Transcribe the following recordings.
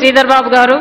శ్రీధర్ బాబు గారు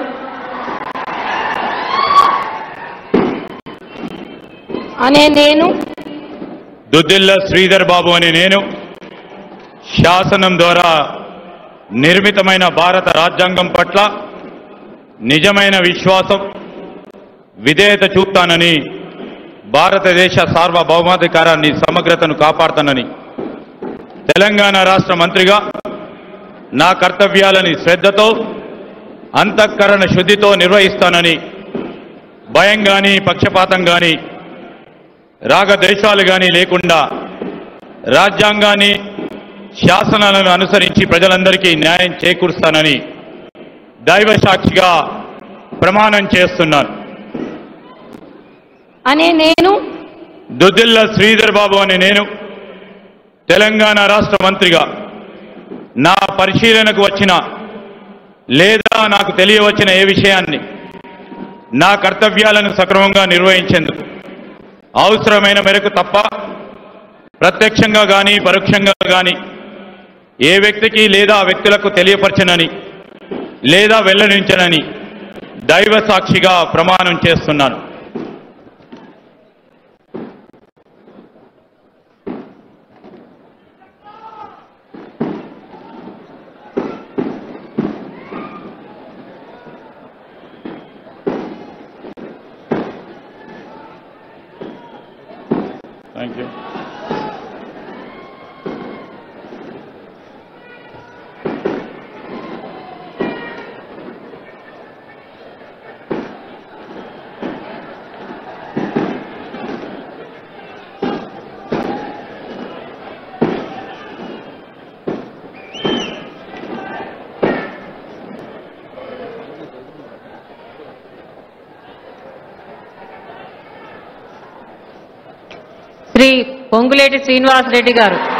అనే నేను దుద్దిల్ల శ్రీధర్ బాబు అని నేను శాసనం ద్వారా నిర్మితమైన భారత రాజ్యాంగం పట్ల నిజమైన విశ్వాసం విధేయత చూపుతానని భారతదేశ సార్వభౌమాధికారాన్ని సమగ్రతను కాపాడుతానని తెలంగాణ రాష్ట్ర మంత్రిగా నా కర్తవ్యాలని శ్రద్ధతో అంతఃకరణ శుద్ధితో నిర్వహిస్తానని భయం గాని పక్షపాతం గాని రాగద్వేషాలు గాని లేకుండా రాజ్యాంగాన్ని శాసనాలను అనుసరించి ప్రజలందరికీ న్యాయం చేకూరుస్తానని దైవ సాక్షిగా ప్రమాణం చేస్తున్నాను అనే నేను దుద్దిల్ల శ్రీధర్ బాబు అని నేను తెలంగాణ రాష్ట్ర మంత్రిగా నా పరిశీలనకు వచ్చిన లేదా నాకు తెలియవచ్చిన ఏ విషయాన్ని నా కర్తవ్యాలను సక్రమంగా నిర్వహించేందుకు అవసరమైన మేరకు తప్ప ప్రత్యక్షంగా కానీ పరోక్షంగా కానీ ఏ వ్యక్తికి లేదా వ్యక్తులకు తెలియపరచనని లేదా వెల్లడించనని దైవ సాక్షిగా ప్రమాణం చేస్తున్నాను థ్యాంక్ యూ శ్రీ పొంగులేటి శ్రీనివాసరెడ్డి గారు